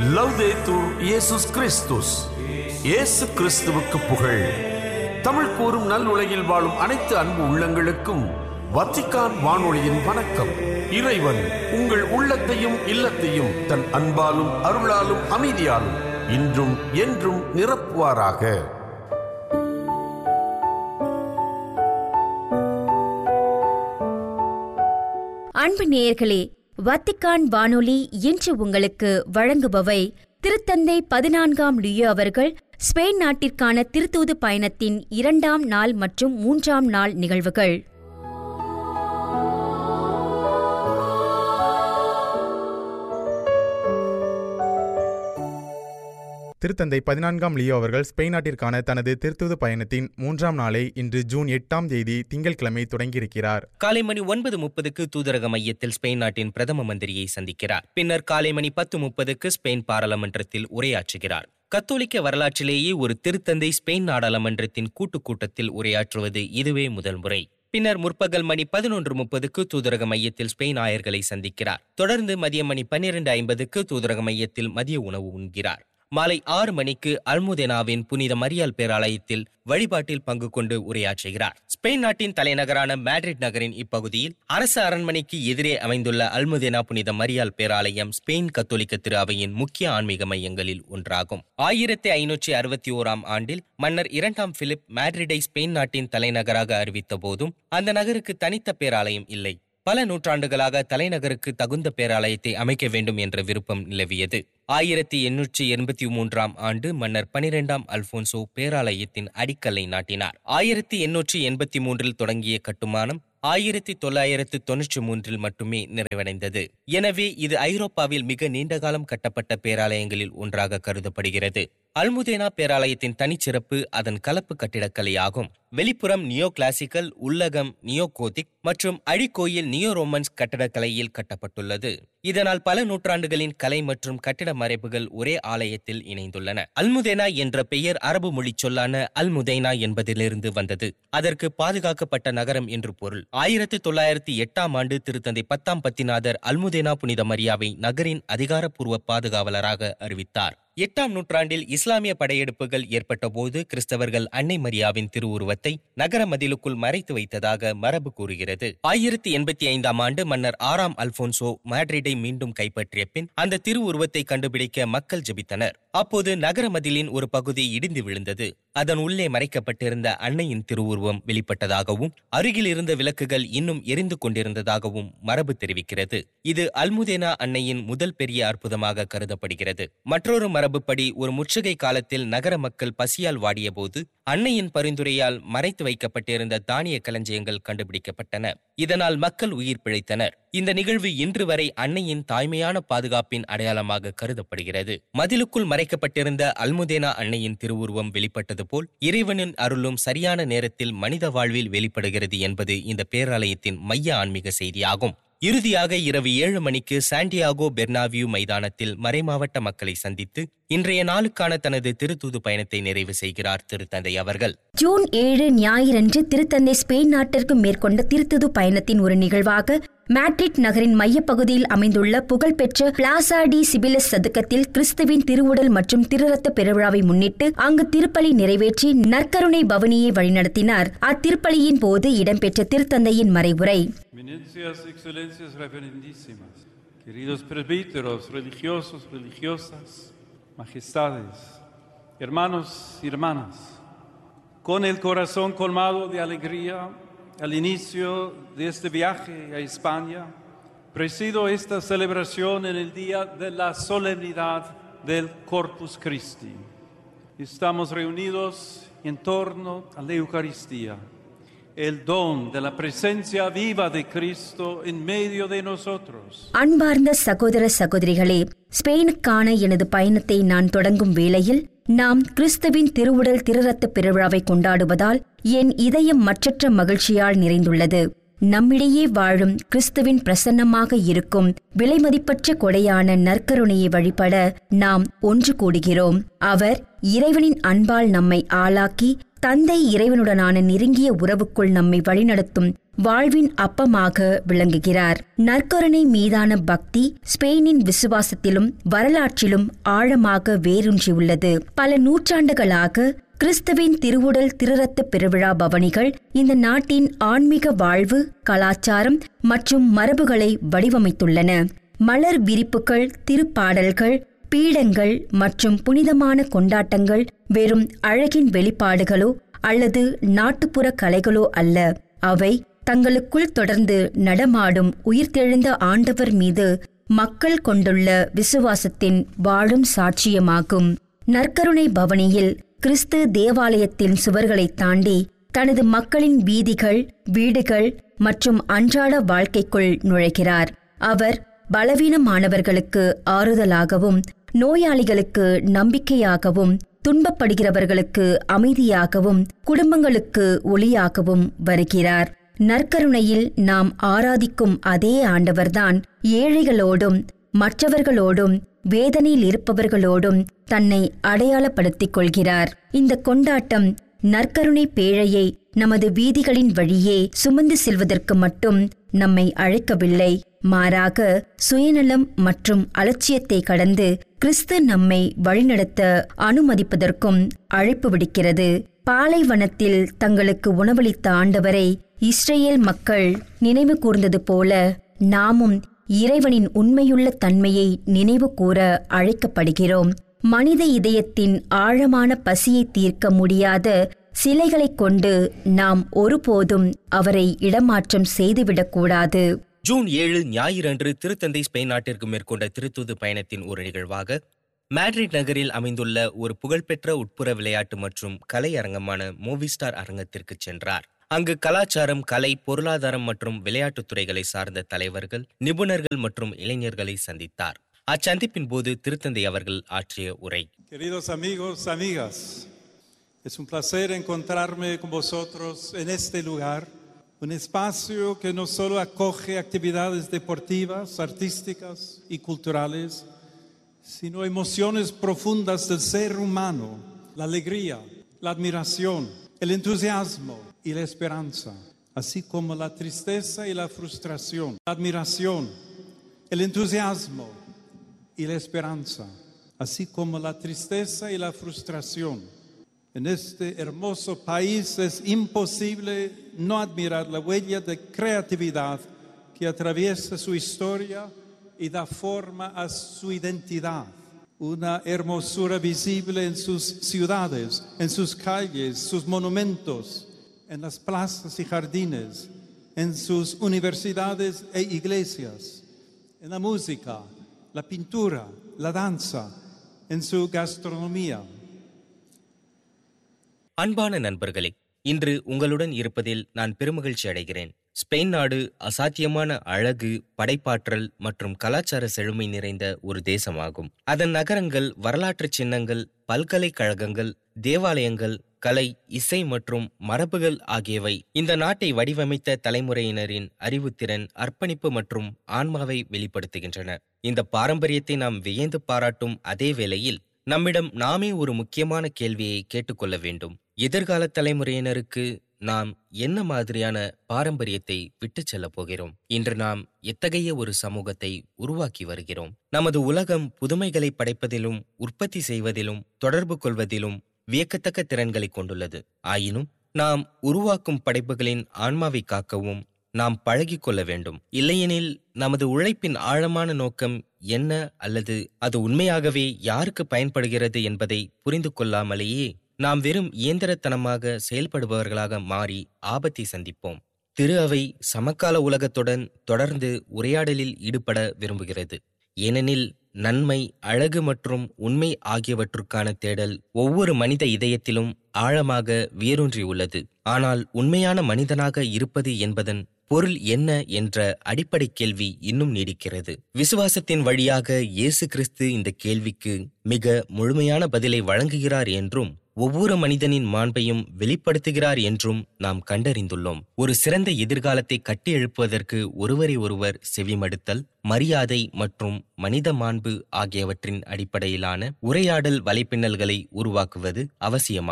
லவ்தேத்தூர் இயேசுஸ் கிறிஸ்துஸ் இயேசு கிறிஸ்துவுக்கு புகழ் தமிழ் கூறும் நல் உலகில் வாழும் அனைத்து அன்பு உள்ளங்களுக்கும் வத்திக்கான் வானொலியின் வணக்கம் இறைவன் உங்கள் உள்ளத்தையும் இல்லத்தையும் தன் அன்பாலும் அருளாலும் அமைதியாலும் இன்றும் என்றும் நிரப்புவாராக அன்பு நேயர்களே வத்திக்கான் வானொலி இன்று உங்களுக்கு வழங்குபவை திருத்தந்தை பதினான்காம் லியோ அவர்கள் ஸ்பெயின் நாட்டிற்கான திருத்தூது பயணத்தின் இரண்டாம் நாள் மற்றும் மூன்றாம் நாள் நிகழ்வுகள் திருத்தந்தை பதினான்காம் லியோ அவர்கள் ஸ்பெயின் நாட்டிற்கான தனது திருத்துது பயணத்தின் மூன்றாம் நாளை இன்று ஜூன் எட்டாம் தேதி திங்கட்கிழமை தொடங்கியிருக்கிறார் காலை மணி ஒன்பது முப்பதுக்கு தூதரக மையத்தில் ஸ்பெயின் நாட்டின் பிரதம மந்திரியை சந்திக்கிறார் பின்னர் காலை மணி பத்து முப்பதுக்கு ஸ்பெயின் பாராளுமன்றத்தில் உரையாற்றுகிறார் கத்தோலிக்க வரலாற்றிலேயே ஒரு திருத்தந்தை ஸ்பெயின் நாடாளுமன்றத்தின் கூட்டுக் கூட்டத்தில் உரையாற்றுவது இதுவே முதல் முறை பின்னர் முற்பகல் மணி பதினொன்று முப்பதுக்கு தூதரக மையத்தில் ஸ்பெயின் ஆயர்களை சந்திக்கிறார் தொடர்ந்து மதியம் மணி பன்னிரண்டு ஐம்பதுக்கு தூதரக மையத்தில் மதிய உணவு உண்கிறார் மாலை ஆறு மணிக்கு அல்முதெனாவின் புனித மரியாள் பேராலயத்தில் வழிபாட்டில் பங்கு கொண்டு உரையாற்றுகிறார் ஸ்பெயின் நாட்டின் தலைநகரான மேட்ரிட் நகரின் இப்பகுதியில் அரசு அரண்மனைக்கு எதிரே அமைந்துள்ள அல்முதெனா புனித மரியாள் பேராலயம் ஸ்பெயின் கத்தோலிக்க திரு அவையின் முக்கிய ஆன்மீக மையங்களில் ஒன்றாகும் ஆயிரத்தி ஐநூற்றி அறுபத்தி ஓராம் ஆண்டில் மன்னர் இரண்டாம் பிலிப் மேட்ரிடை ஸ்பெயின் நாட்டின் தலைநகராக அறிவித்த போதும் அந்த நகருக்கு தனித்த பேராலயம் இல்லை பல நூற்றாண்டுகளாக தலைநகருக்கு தகுந்த பேராலயத்தை அமைக்க வேண்டும் என்ற விருப்பம் நிலவியது ஆயிரத்தி எண்ணூற்றி எண்பத்தி மூன்றாம் ஆண்டு மன்னர் பனிரெண்டாம் அல்போன்சோ பேராலயத்தின் அடிக்கல்லை நாட்டினார் ஆயிரத்தி எண்ணூற்றி எண்பத்தி மூன்றில் தொடங்கிய கட்டுமானம் ஆயிரத்தி தொள்ளாயிரத்து தொன்னூற்றி மூன்றில் மட்டுமே நிறைவடைந்தது எனவே இது ஐரோப்பாவில் மிக நீண்ட காலம் கட்டப்பட்ட பேராலயங்களில் ஒன்றாக கருதப்படுகிறது அல்முதேனா பேராலயத்தின் தனிச்சிறப்பு அதன் கலப்பு கட்டிடக்கலை ஆகும் வெளிப்புறம் நியோ கிளாசிக்கல் உள்ளகம் நியோ கோதிக் மற்றும் அடிக்கோயில் நியோ ரோமன்ஸ் கட்டடக்கலையில் கட்டப்பட்டுள்ளது இதனால் பல நூற்றாண்டுகளின் கலை மற்றும் கட்டிட மறைப்புகள் ஒரே ஆலயத்தில் இணைந்துள்ளன அல்முதேனா என்ற பெயர் அரபு மொழி சொல்லான அல்முதைனா என்பதிலிருந்து வந்தது அதற்கு பாதுகாக்கப்பட்ட நகரம் என்று பொருள் ஆயிரத்தி தொள்ளாயிரத்தி எட்டாம் ஆண்டு திருத்தந்தை பத்தாம் பத்திநாதர் அல்முதேனா புனித மரியாவை நகரின் அதிகாரப்பூர்வ பாதுகாவலராக அறிவித்தார் எட்டாம் நூற்றாண்டில் இஸ்லாமிய படையெடுப்புகள் ஏற்பட்டபோது கிறிஸ்தவர்கள் அன்னை மரியாவின் திருவுருவத்தை நகர மதிலுக்குள் மறைத்து வைத்ததாக மரபு கூறுகிறது ஆயிரத்தி எண்பத்தி ஐந்தாம் ஆண்டு மன்னர் ஆறாம் அல்போன்சோ மேட்ரிடை மீண்டும் கைப்பற்றிய பின் அந்த திருவுருவத்தை கண்டுபிடிக்க மக்கள் ஜெபித்தனர் அப்போது நகர மதிலின் ஒரு பகுதி இடிந்து விழுந்தது அதன் உள்ளே மறைக்கப்பட்டிருந்த அன்னையின் திருவுருவம் வெளிப்பட்டதாகவும் அருகில் இருந்த விளக்குகள் இன்னும் எரிந்து கொண்டிருந்ததாகவும் மரபு தெரிவிக்கிறது இது அல்முதேனா அன்னையின் முதல் பெரிய அற்புதமாக கருதப்படுகிறது மற்றொரு மரபுப்படி ஒரு முற்றுகை காலத்தில் நகர மக்கள் பசியால் வாடியபோது அன்னையின் பரிந்துரையால் மறைத்து வைக்கப்பட்டிருந்த தானிய களஞ்சியங்கள் கண்டுபிடிக்கப்பட்டன இதனால் மக்கள் உயிர் பிழைத்தனர் இந்த நிகழ்வு இன்று வரை அன்னையின் தாய்மையான பாதுகாப்பின் அடையாளமாக கருதப்படுகிறது மதிலுக்குள் மறைக்கப்பட்டிருந்த அல்முதேனா அன்னையின் திருவுருவம் வெளிப்பட்டது போல் இறைவனின் அருளும் சரியான நேரத்தில் மனித வாழ்வில் வெளிப்படுகிறது என்பது இந்த பேராலயத்தின் மைய ஆன்மீக செய்தியாகும் இறுதியாக இரவு ஏழு மணிக்கு சாண்டியாகோ பெர்னாவியூ மைதானத்தில் மறைமாவட்ட மக்களை சந்தித்து இன்றைய நாளுக்கான தனது திருத்தூது பயணத்தை நிறைவு செய்கிறார் திருத்தந்தை அவர்கள் ஜூன் ஏழு ஞாயிறன்று திருத்தந்தை ஸ்பெயின் நாட்டிற்கு மேற்கொண்ட திருத்துது பயணத்தின் ஒரு நிகழ்வாக மேட்ரிட் நகரின் மையப்பகுதியில் அமைந்துள்ள புகழ்பெற்ற பிளாசா டி சிபிலஸ் சதுக்கத்தில் கிறிஸ்துவின் திருவுடல் மற்றும் திருரத்த பெருவிழாவை முன்னிட்டு அங்கு திருப்பலி நிறைவேற்றி நற்கருணை பவனியை வழிநடத்தினார் அத்திருப்பலியின் போது இடம்பெற்ற திருத்தந்தையின் மறைவுரை Eminencias, excelencias reverendísimas, queridos presbíteros, religiosos, religiosas, majestades, hermanos y hermanas, con el corazón colmado de alegría al inicio de este viaje a España, presido esta celebración en el día de la solemnidad del Corpus Christi. Estamos reunidos en torno a la Eucaristía el don de la presencia viva de Cristo en medio de nosotros. அன்பார்ந்த சகோதர சகோதரிகளே ஸ்பெயினுக்கான எனது பயணத்தை நான் தொடங்கும் வேளையில் நாம் கிறிஸ்துவின் திருவுடல் திருரத்த பெருவிழாவை கொண்டாடுவதால் என் இதயம் மற்றற்ற மகிழ்ச்சியால் நிறைந்துள்ளது நம்மிடையே வாழும் கிறிஸ்துவின் பிரசன்னமாக இருக்கும் விலைமதிப்பற்ற கொடையான நற்கருணையை வழிபட நாம் ஒன்று கூடுகிறோம் அவர் இறைவனின் அன்பால் நம்மை ஆளாக்கி தந்தை இறைவனுடனான நெருங்கிய உறவுக்குள் நம்மை வழிநடத்தும் வாழ்வின் அப்பமாக விளங்குகிறார் நற்கருணை மீதான பக்தி ஸ்பெயினின் விசுவாசத்திலும் வரலாற்றிலும் ஆழமாக வேரூன்றியுள்ளது பல நூற்றாண்டுகளாக கிறிஸ்துவின் திருவுடல் திருரத்த பெருவிழா பவனிகள் இந்த நாட்டின் ஆன்மீக வாழ்வு கலாச்சாரம் மற்றும் மரபுகளை வடிவமைத்துள்ளன மலர் விரிப்புகள் திருப்பாடல்கள் பீடங்கள் மற்றும் புனிதமான கொண்டாட்டங்கள் வெறும் அழகின் வெளிப்பாடுகளோ அல்லது நாட்டுப்புற கலைகளோ அல்ல அவை தங்களுக்குள் தொடர்ந்து நடமாடும் உயிர்த்தெழுந்த ஆண்டவர் மீது மக்கள் கொண்டுள்ள விசுவாசத்தின் வாழும் சாட்சியமாகும் நற்கருணை பவனியில் கிறிஸ்து தேவாலயத்தின் சுவர்களை தாண்டி தனது மக்களின் வீதிகள் வீடுகள் மற்றும் அன்றாட வாழ்க்கைக்குள் நுழைகிறார் அவர் பலவீனமானவர்களுக்கு ஆறுதலாகவும் நோயாளிகளுக்கு நம்பிக்கையாகவும் துன்பப்படுகிறவர்களுக்கு அமைதியாகவும் குடும்பங்களுக்கு ஒளியாகவும் வருகிறார் நற்கருணையில் நாம் ஆராதிக்கும் அதே ஆண்டவர்தான் ஏழைகளோடும் மற்றவர்களோடும் வேதனையில் இருப்பவர்களோடும் தன்னை அடையாளப்படுத்திக் கொள்கிறார் இந்த கொண்டாட்டம் நற்கருணை பேழையை நமது வீதிகளின் வழியே சுமந்து செல்வதற்கு மட்டும் நம்மை அழைக்கவில்லை மாறாக சுயநலம் மற்றும் அலட்சியத்தை கடந்து கிறிஸ்து நம்மை வழிநடத்த அனுமதிப்பதற்கும் அழைப்பு விடுக்கிறது பாலைவனத்தில் தங்களுக்கு உணவளித்த ஆண்டவரை இஸ்ரேல் மக்கள் நினைவு கூர்ந்தது போல நாமும் இறைவனின் உண்மையுள்ள தன்மையை நினைவு கூற அழைக்கப்படுகிறோம் மனித இதயத்தின் ஆழமான பசியை தீர்க்க முடியாத சிலைகளைக் கொண்டு நாம் ஒருபோதும் அவரை இடமாற்றம் செய்துவிடக்கூடாது ஜூன் ஏழு ஞாயிறன்று திருத்தந்தை ஸ்பெயின் நாட்டிற்கு மேற்கொண்ட திருத்தூது பயணத்தின் ஒரு நிகழ்வாக மேட்ரிட் நகரில் அமைந்துள்ள ஒரு புகழ்பெற்ற உட்புற விளையாட்டு மற்றும் கலை அரங்கமான மூவிஸ்டார் அரங்கத்திற்கு சென்றார் அங்கு கலாச்சாரம் கலை பொருளாதாரம் மற்றும் விளையாட்டுத் துறைகளை சார்ந்த தலைவர்கள் நிபுணர்கள் மற்றும் இளைஞர்களை சந்தித்தார் அச்சந்திப்பின் போது திருத்தந்தை அவர்கள் ஆற்றிய உரை Queridos amigos, amigas, es un placer encontrarme con vosotros en este lugar, un espacio que no solo acoge actividades deportivas, artísticas y culturales, sino emociones profundas del ser humano, la alegría, la admiración, el entusiasmo y la esperanza, así como la tristeza y la frustración, la admiración, el entusiasmo y la esperanza, así como la tristeza y la frustración. En este hermoso país es imposible no admirar la huella de creatividad que atraviesa su historia y da forma a su identidad. Una hermosura visible en sus ciudades, en sus calles, sus monumentos, en las plazas y jardines, en sus universidades e iglesias, en la música, la pintura, la danza, en su gastronomía. அன்பான நண்பர்களே இன்று உங்களுடன் இருப்பதில் நான் பெருமகிழ்ச்சி அடைகிறேன் Spain நாடு அசாத்தியமான அழகு படைப்பாற்றல் மற்றும் கலாச்சார செழுமை நிறைந்த ஒரு தேசமாகும் அதன் நகரங்கள் வரலாற்று சின்னங்கள் பல்கலைக்கழகங்கள் தேவாலயங்கள் கலை இசை மற்றும் மரபுகள் ஆகியவை இந்த நாட்டை வடிவமைத்த தலைமுறையினரின் அறிவுத்திறன் அர்ப்பணிப்பு மற்றும் ஆன்மாவை வெளிப்படுத்துகின்றன இந்த பாரம்பரியத்தை நாம் வியந்து பாராட்டும் அதே வேளையில் நம்மிடம் நாமே ஒரு முக்கியமான கேள்வியை கேட்டுக்கொள்ள வேண்டும் எதிர்கால தலைமுறையினருக்கு நாம் என்ன மாதிரியான பாரம்பரியத்தை விட்டுச் செல்லப் போகிறோம் இன்று நாம் எத்தகைய ஒரு சமூகத்தை உருவாக்கி வருகிறோம் நமது உலகம் புதுமைகளை படைப்பதிலும் உற்பத்தி செய்வதிலும் தொடர்பு கொள்வதிலும் வியக்கத்தக்க திறன்களை கொண்டுள்ளது ஆயினும் நாம் உருவாக்கும் படைப்புகளின் ஆன்மாவை காக்கவும் நாம் பழகிக் கொள்ள வேண்டும் இல்லையெனில் நமது உழைப்பின் ஆழமான நோக்கம் என்ன அல்லது அது உண்மையாகவே யாருக்கு பயன்படுகிறது என்பதை புரிந்து கொள்ளாமலேயே நாம் வெறும் இயந்திரத்தனமாக செயல்படுபவர்களாக மாறி ஆபத்தை சந்திப்போம் திரு அவை சமகால உலகத்துடன் தொடர்ந்து உரையாடலில் ஈடுபட விரும்புகிறது ஏனெனில் நன்மை அழகு மற்றும் உண்மை ஆகியவற்றுக்கான தேடல் ஒவ்வொரு மனித இதயத்திலும் ஆழமாக வேரூன்றியுள்ளது ஆனால் உண்மையான மனிதனாக இருப்பது என்பதன் பொருள் என்ன என்ற அடிப்படை கேள்வி இன்னும் நீடிக்கிறது விசுவாசத்தின் வழியாக இயேசு கிறிஸ்து இந்த கேள்விக்கு மிக முழுமையான பதிலை வழங்குகிறார் என்றும் ஒவ்வொரு மனிதனின் மாண்பையும் வெளிப்படுத்துகிறார் என்றும் நாம் கண்டறிந்துள்ளோம் ஒரு சிறந்த எதிர்காலத்தை கட்டியெழுப்புவதற்கு ஒருவரை ஒருவர் செவிமடுத்தல் மரியாதை மற்றும் மனித மாண்பு ஆகியவற்றின் அடிப்படையிலான உரையாடல் வலைப்பின்னல்களை உருவாக்குவது அவசியமாகும்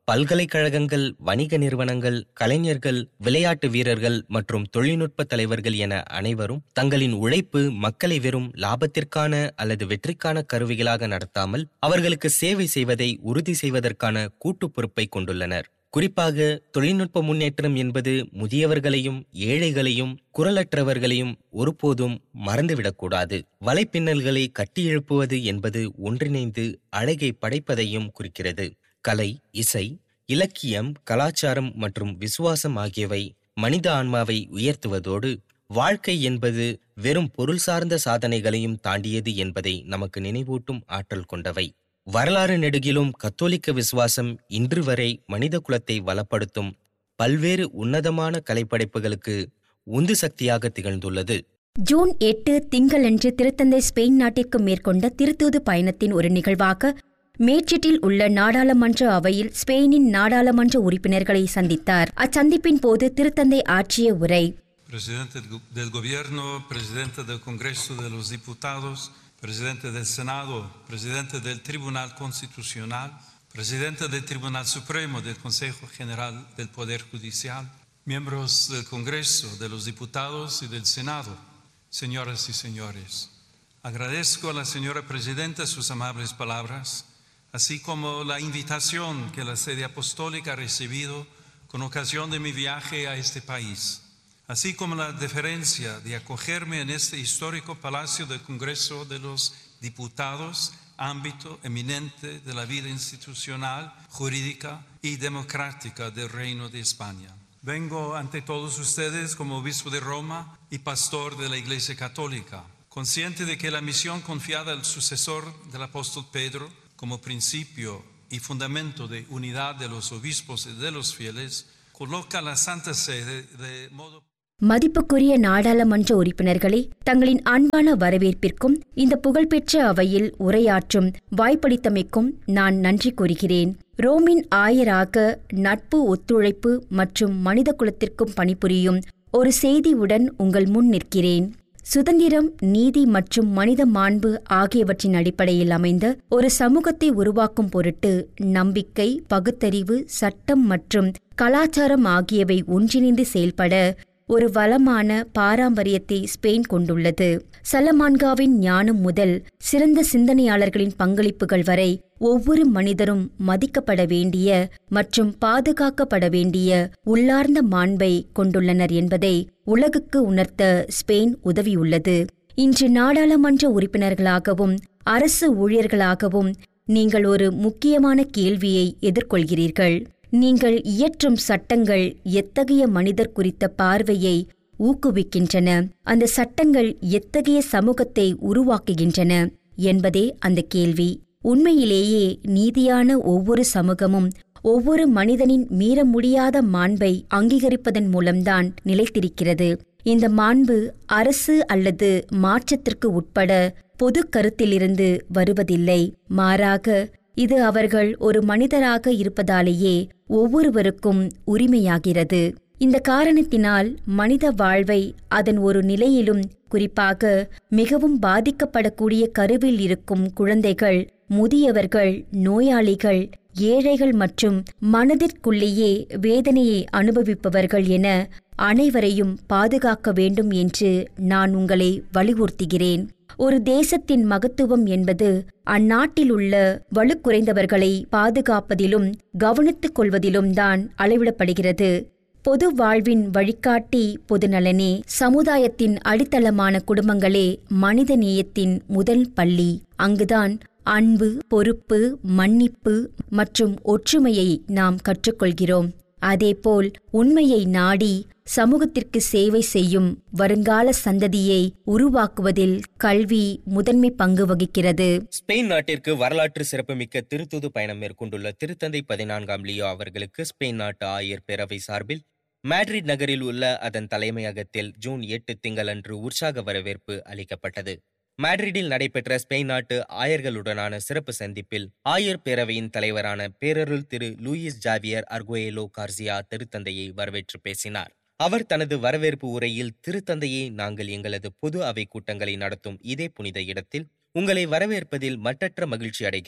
பல்கலைக்கழகங்கள் வணிக நிறுவனங்கள் கலைஞர்கள் விளையாட்டு வீரர்கள் மற்றும் தொழில்நுட்ப தலைவர்கள் என அனைவரும் தங்களின் உழைப்பு மக்களை வெறும் லாபத்திற்கான அல்லது வெற்றிக்கான கருவிகளாக நடத்தாமல் அவர்களுக்கு சேவை செய்வதை உறுதி செய்வதற்கான கூட்டு பொறுப்பை கொண்டுள்ளனர் குறிப்பாக தொழில்நுட்ப முன்னேற்றம் என்பது முதியவர்களையும் ஏழைகளையும் குரலற்றவர்களையும் ஒருபோதும் மறந்துவிடக்கூடாது வலைப்பின்னல்களை கட்டியெழுப்புவது என்பது ஒன்றிணைந்து அழகை படைப்பதையும் குறிக்கிறது கலை இசை இலக்கியம் கலாச்சாரம் மற்றும் விசுவாசம் ஆகியவை மனித ஆன்மாவை உயர்த்துவதோடு வாழ்க்கை என்பது வெறும் பொருள் சார்ந்த சாதனைகளையும் தாண்டியது என்பதை நமக்கு நினைவூட்டும் ஆற்றல் கொண்டவை வரலாறு நெடுகிலும் கத்தோலிக்க விசுவாசம் இன்று வரை மனித குலத்தை வளப்படுத்தும் பல்வேறு உன்னதமான கலைப்படைப்புகளுக்கு உந்து சக்தியாக திகழ்ந்துள்ளது ஜூன் எட்டு திங்களன்று திருத்தந்தை ஸ்பெயின் நாட்டிற்கு மேற்கொண்ட திருத்தூது பயணத்தின் ஒரு நிகழ்வாக மேட்ரிட்டில் உள்ள நாடாளுமன்ற அவையில் ஸ்பெயினின் நாடாளுமன்ற உறுப்பினர்களை சந்தித்தார் அச்சந்திப்பின் போது திருத்தந்தை ஆற்றிய உரை Presidente del Go- del Gobierno, Presidente del Congreso de los Diputados, Presidente del Senado, Presidente del Tribunal Constitucional, Presidente del Tribunal Supremo del Consejo General del Poder Judicial, miembros del Congreso, de los Diputados y del Senado, señoras y señores. Agradezco a la señora Presidenta sus amables palabras, así como la invitación que la sede apostólica ha recibido con ocasión de mi viaje a este país así como la deferencia de acogerme en este histórico Palacio del Congreso de los Diputados, ámbito eminente de la vida institucional, jurídica y democrática del Reino de España. Vengo ante todos ustedes como obispo de Roma y pastor de la Iglesia Católica, consciente de que la misión confiada al sucesor del apóstol Pedro como principio y fundamento de unidad de los obispos y de los fieles, coloca a la Santa Sede de modo மதிப்புக்குரிய நாடாளுமன்ற உறுப்பினர்களே தங்களின் அன்பான வரவேற்பிற்கும் இந்த புகழ்பெற்ற அவையில் உரையாற்றும் வாய்ப்பளித்தமைக்கும் நான் நன்றி கூறுகிறேன் ரோமின் ஆயராக நட்பு ஒத்துழைப்பு மற்றும் மனித குலத்திற்கும் பணிபுரியும் ஒரு செய்தியுடன் உங்கள் முன் நிற்கிறேன் சுதந்திரம் நீதி மற்றும் மனித மாண்பு ஆகியவற்றின் அடிப்படையில் அமைந்த ஒரு சமூகத்தை உருவாக்கும் பொருட்டு நம்பிக்கை பகுத்தறிவு சட்டம் மற்றும் கலாச்சாரம் ஆகியவை ஒன்றிணைந்து செயல்பட ஒரு வளமான பாரம்பரியத்தை ஸ்பெயின் கொண்டுள்ளது சலமான்காவின் ஞானம் முதல் சிறந்த சிந்தனையாளர்களின் பங்களிப்புகள் வரை ஒவ்வொரு மனிதரும் மதிக்கப்பட வேண்டிய மற்றும் பாதுகாக்கப்பட வேண்டிய உள்ளார்ந்த மாண்பை கொண்டுள்ளனர் என்பதை உலகுக்கு உணர்த்த ஸ்பெயின் உதவியுள்ளது இன்று நாடாளுமன்ற உறுப்பினர்களாகவும் அரசு ஊழியர்களாகவும் நீங்கள் ஒரு முக்கியமான கேள்வியை எதிர்கொள்கிறீர்கள் நீங்கள் இயற்றும் சட்டங்கள் எத்தகைய மனிதர் குறித்த பார்வையை ஊக்குவிக்கின்றன அந்த சட்டங்கள் எத்தகைய சமூகத்தை உருவாக்குகின்றன என்பதே அந்த கேள்வி உண்மையிலேயே நீதியான ஒவ்வொரு சமூகமும் ஒவ்வொரு மனிதனின் மீற முடியாத மாண்பை அங்கீகரிப்பதன் மூலம்தான் நிலைத்திருக்கிறது இந்த மாண்பு அரசு அல்லது மாற்றத்திற்கு உட்பட பொது கருத்திலிருந்து வருவதில்லை மாறாக இது அவர்கள் ஒரு மனிதராக இருப்பதாலேயே ஒவ்வொருவருக்கும் உரிமையாகிறது இந்த காரணத்தினால் மனித வாழ்வை அதன் ஒரு நிலையிலும் குறிப்பாக மிகவும் பாதிக்கப்படக்கூடிய கருவில் இருக்கும் குழந்தைகள் முதியவர்கள் நோயாளிகள் ஏழைகள் மற்றும் மனதிற்குள்ளேயே வேதனையை அனுபவிப்பவர்கள் என அனைவரையும் பாதுகாக்க வேண்டும் என்று நான் உங்களை வலியுறுத்துகிறேன் ஒரு தேசத்தின் மகத்துவம் என்பது அந்நாட்டில் உள்ள வலுக்குறைந்தவர்களை பாதுகாப்பதிலும் கவனித்துக் கொள்வதிலும் தான் அளவிடப்படுகிறது பொது வாழ்வின் வழிகாட்டி பொதுநலனே சமுதாயத்தின் அடித்தளமான குடும்பங்களே மனித நேயத்தின் முதல் பள்ளி அங்குதான் அன்பு பொறுப்பு மன்னிப்பு மற்றும் ஒற்றுமையை நாம் கற்றுக்கொள்கிறோம் அதேபோல் உண்மையை நாடி சமூகத்திற்கு சேவை செய்யும் வருங்கால சந்ததியை உருவாக்குவதில் கல்வி முதன்மை பங்கு வகிக்கிறது ஸ்பெயின் நாட்டிற்கு வரலாற்று சிறப்புமிக்க திருத்துது பயணம் மேற்கொண்டுள்ள திருத்தந்தை பதினான்காம் லியோ அவர்களுக்கு ஸ்பெயின் நாட்டு ஆயர் பேரவை சார்பில் மேட்ரிட் நகரில் உள்ள அதன் தலைமையகத்தில் ஜூன் எட்டு திங்களன்று உற்சாக வரவேற்பு அளிக்கப்பட்டது மேட்ரிடில் நடைபெற்ற ஸ்பெயின் நாட்டு ஆயர்களுடனான சிறப்பு சந்திப்பில் ஆயர் பேரவையின் தலைவரான பேரருள் திரு லூயிஸ் ஜாவியர் அர்கோயலோ கார்சியா திருத்தந்தையை வரவேற்று பேசினார் அவர் தனது வரவேற்பு உரையில் திருத்தந்தையை நாங்கள் எங்களது பொது அவை கூட்டங்களை நடத்தும் இதே புனித இடத்தில் உங்களை வரவேற்பதில் மட்டற்ற மகிழ்ச்சி அடைகிறோம்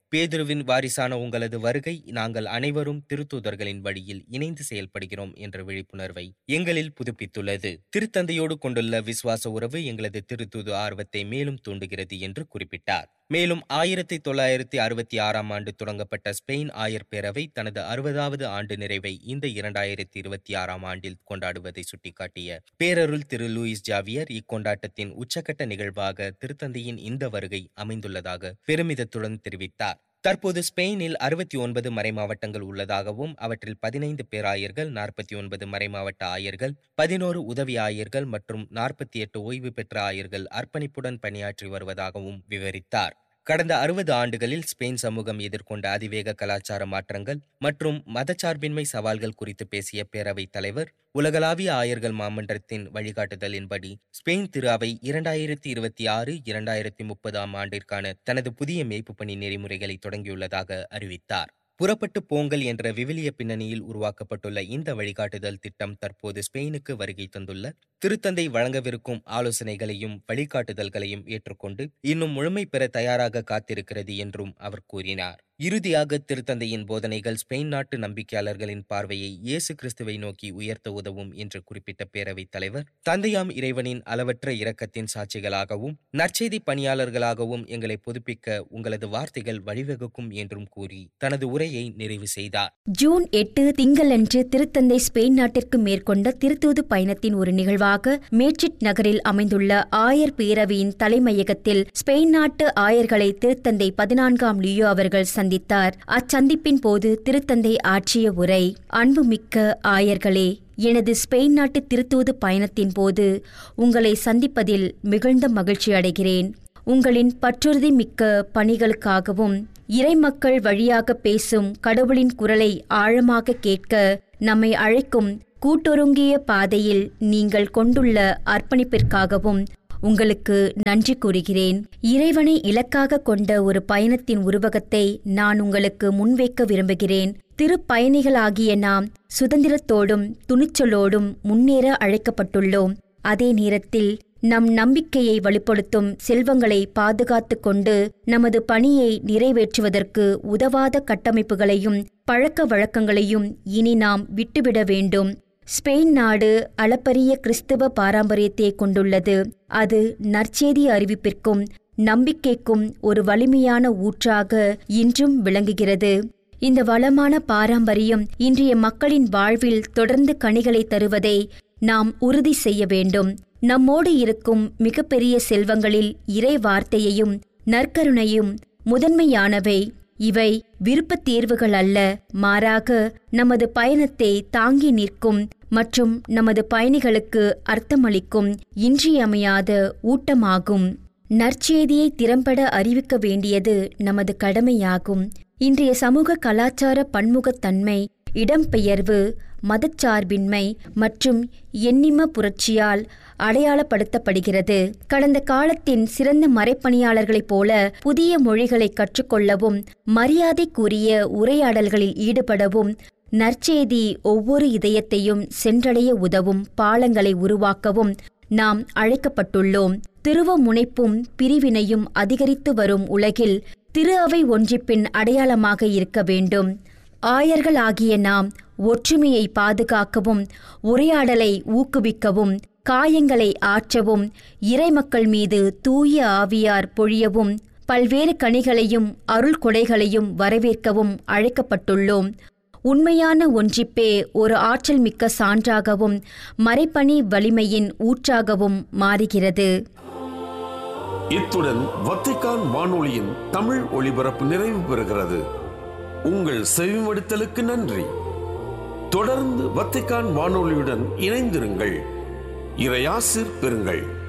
பேதுருவின் வாரிசான உங்களது வருகை நாங்கள் அனைவரும் திருத்தூதர்களின் வழியில் இணைந்து செயல்படுகிறோம் என்ற விழிப்புணர்வை எங்களில் புதுப்பித்துள்ளது திருத்தந்தையோடு கொண்டுள்ள விசுவாச உறவு எங்களது திருத்தூது ஆர்வத்தை மேலும் தூண்டுகிறது என்று குறிப்பிட்டார் மேலும் ஆயிரத்தி தொள்ளாயிரத்தி அறுபத்தி ஆறாம் ஆண்டு தொடங்கப்பட்ட ஸ்பெயின் ஆயர் பேரவை தனது அறுபதாவது ஆண்டு நிறைவை இந்த இரண்டாயிரத்தி இருபத்தி ஆறாம் ஆண்டில் கொண்டாடுவதை சுட்டிக்காட்டிய பேரருள் திரு லூயிஸ் ஜாவியர் இக்கொண்டாட்டத்தின் உச்சக்கட்ட நிகழ்வாக திருத்தந்தையின் இந்த வருகை அமைந்துள்ளதாக பெருமிதத்துடன் தெரிவித்தார் தற்போது ஸ்பெயினில் அறுபத்தி ஒன்பது மறைமாவட்டங்கள் உள்ளதாகவும் அவற்றில் பதினைந்து பேராயர்கள் நாற்பத்தி ஒன்பது மறைமாவட்ட ஆயர்கள் பதினோரு உதவி ஆயர்கள் மற்றும் நாற்பத்தி எட்டு ஓய்வு பெற்ற ஆயர்கள் அர்ப்பணிப்புடன் பணியாற்றி வருவதாகவும் விவரித்தார் கடந்த அறுபது ஆண்டுகளில் ஸ்பெயின் சமூகம் எதிர்கொண்ட அதிவேக கலாச்சார மாற்றங்கள் மற்றும் மதச்சார்பின்மை சவால்கள் குறித்து பேசிய பேரவைத் தலைவர் உலகளாவிய ஆயர்கள் மாமன்றத்தின் வழிகாட்டுதலின்படி ஸ்பெயின் திரு அவை இரண்டாயிரத்தி இருபத்தி ஆறு இரண்டாயிரத்தி முப்பதாம் ஆண்டிற்கான தனது புதிய மேய்ப்பு பணி நெறிமுறைகளை தொடங்கியுள்ளதாக அறிவித்தார் புறப்பட்டு போங்கல் என்ற விவிலிய பின்னணியில் உருவாக்கப்பட்டுள்ள இந்த வழிகாட்டுதல் திட்டம் தற்போது ஸ்பெயினுக்கு வருகை தந்துள்ள திருத்தந்தை வழங்கவிருக்கும் ஆலோசனைகளையும் வழிகாட்டுதல்களையும் ஏற்றுக்கொண்டு இன்னும் முழுமை பெற தயாராக காத்திருக்கிறது என்றும் அவர் கூறினார் இறுதியாக திருத்தந்தையின் போதனைகள் ஸ்பெயின் நாட்டு நம்பிக்கையாளர்களின் பார்வையை இயேசு கிறிஸ்துவை நோக்கி உயர்த்த உதவும் என்று குறிப்பிட்ட பேரவைத் தலைவர் தந்தையாம் இறைவனின் அளவற்ற இரக்கத்தின் சாட்சிகளாகவும் நற்செய்தி பணியாளர்களாகவும் எங்களை புதுப்பிக்க உங்களது வார்த்தைகள் வழிவகுக்கும் என்றும் கூறி தனது உரையை நிறைவு செய்தார் ஜூன் எட்டு திங்களன்று திருத்தந்தை ஸ்பெயின் நாட்டிற்கு மேற்கொண்ட திருத்தூது பயணத்தின் ஒரு நிகழ்வாக மேட்ரிட் நகரில் அமைந்துள்ள ஆயர் பேரவையின் தலைமையகத்தில் ஸ்பெயின் நாட்டு ஆயர்களை திருத்தந்தை பதினான்காம் லியோ அவர்கள் சந்தித்தார் அச்சந்திப்பின் போது திருத்தந்தை ஆற்றிய உரை அன்புமிக்க ஆயர்களே எனது ஸ்பெயின் நாட்டு திருத்தூது பயணத்தின் போது உங்களை சந்திப்பதில் மிகுந்த மகிழ்ச்சி அடைகிறேன் உங்களின் பற்றுறுதி மிக்க பணிகளுக்காகவும் இறைமக்கள் வழியாக பேசும் கடவுளின் குரலை ஆழமாக கேட்க நம்மை அழைக்கும் கூட்டொருங்கிய பாதையில் நீங்கள் கொண்டுள்ள அர்ப்பணிப்பிற்காகவும் உங்களுக்கு நன்றி கூறுகிறேன் இறைவனை இலக்காக கொண்ட ஒரு பயணத்தின் உருவகத்தை நான் உங்களுக்கு முன்வைக்க விரும்புகிறேன் திருப்பயணிகளாகிய நாம் சுதந்திரத்தோடும் துணிச்சலோடும் முன்னேற அழைக்கப்பட்டுள்ளோம் அதே நேரத்தில் நம் நம்பிக்கையை வலுப்படுத்தும் செல்வங்களை பாதுகாத்து கொண்டு நமது பணியை நிறைவேற்றுவதற்கு உதவாத கட்டமைப்புகளையும் பழக்க வழக்கங்களையும் இனி நாம் விட்டுவிட வேண்டும் ஸ்பெயின் நாடு அளப்பரிய கிறிஸ்தவ பாரம்பரியத்தை கொண்டுள்ளது அது நற்செய்தி அறிவிப்பிற்கும் நம்பிக்கைக்கும் ஒரு வலிமையான ஊற்றாக இன்றும் விளங்குகிறது இந்த வளமான பாரம்பரியம் இன்றைய மக்களின் வாழ்வில் தொடர்ந்து கனிகளை தருவதை நாம் உறுதி செய்ய வேண்டும் நம்மோடு இருக்கும் மிகப்பெரிய செல்வங்களில் இறை வார்த்தையையும் நற்கருணையும் முதன்மையானவை இவை விருப்பத் தேர்வுகள் அல்ல மாறாக நமது பயணத்தை தாங்கி நிற்கும் மற்றும் நமது பயணிகளுக்கு அர்த்தமளிக்கும் இன்றியமையாத ஊட்டமாகும் நற்செய்தியை திறம்பட அறிவிக்க வேண்டியது நமது கடமையாகும் இன்றைய சமூக கலாச்சார பன்முகத்தன்மை இடம்பெயர்வு மதச்சார்பின்மை மற்றும் எண்ணிம புரட்சியால் அடையாளப்படுத்தப்படுகிறது கடந்த காலத்தின் சிறந்த மறைப்பணியாளர்களைப் போல புதிய மொழிகளை கற்றுக்கொள்ளவும் மரியாதைக்குரிய உரையாடல்களில் ஈடுபடவும் நற்செய்தி ஒவ்வொரு இதயத்தையும் சென்றடைய உதவும் பாலங்களை உருவாக்கவும் நாம் அழைக்கப்பட்டுள்ளோம் திருவ முனைப்பும் பிரிவினையும் அதிகரித்து வரும் உலகில் திரு அவை ஒன்றிப்பின் அடையாளமாக இருக்க வேண்டும் ஆயர்களாகிய நாம் ஒற்றுமையை பாதுகாக்கவும் உரையாடலை ஊக்குவிக்கவும் காயங்களை ஆற்றவும் இறைமக்கள் மீது தூய ஆவியார் பொழியவும் பல்வேறு கனிகளையும் அருள் கொடைகளையும் வரவேற்கவும் அழைக்கப்பட்டுள்ளோம் உண்மையான ஒன்றிப்பே ஒரு ஆற்றல் மிக்க சான்றாகவும் மறைப்பணி வலிமையின் ஊற்றாகவும் மாறுகிறது இத்துடன் வத்திக்கான் வானொலியின் தமிழ் ஒளிபரப்பு நிறைவு பெறுகிறது உங்கள் செவிமடுத்தலுக்கு நன்றி தொடர்ந்து வத்திக்கான் வானொலியுடன் இணைந்திருங்கள் இறையாசிர் பெறுங்கள்